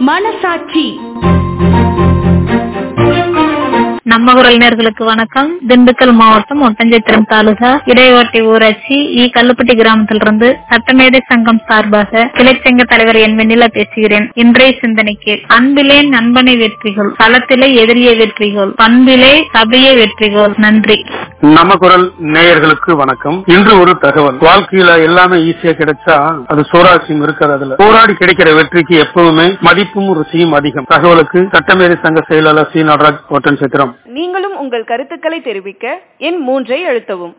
மனசாட்சி நம்ம உறவினர்களுக்கு வணக்கம் திண்டுக்கல் மாவட்டம் ஒட்டஞ்சத்திரம் தாலுகா இடையோட்டி ஊராட்சி இ கல்லுப்பட்டி கிராமத்திலிருந்து சட்டமேதை சங்கம் சார்பாக கிளைச்சங்க தலைவர் என் வெண்ணிலா பேசுகிறேன் இன்றைய சிந்தனைக்கு அன்பிலே நண்பனை வெற்றிகள் களத்திலே எதிரியை வெற்றிகள் பண்பிலே சபையே வெற்றிகள் நன்றி நம்ம குரல் நேயர்களுக்கு வணக்கம் இன்று ஒரு தகவல் வாழ்க்கையில எல்லாமே ஈஸியா கிடைச்சா அது சோராசியம் இருக்காது அதுல போராடி கிடைக்கிற வெற்றிக்கு எப்பவுமே மதிப்பும் ருசியும் அதிகம் தகவலுக்கு சட்டமேதை சங்க செயலாளர் சி நடராஜ் ஒட்டன் சித்திரம் நீங்களும் உங்கள் கருத்துக்களை தெரிவிக்க எண் மூன்றை அழுத்தவும்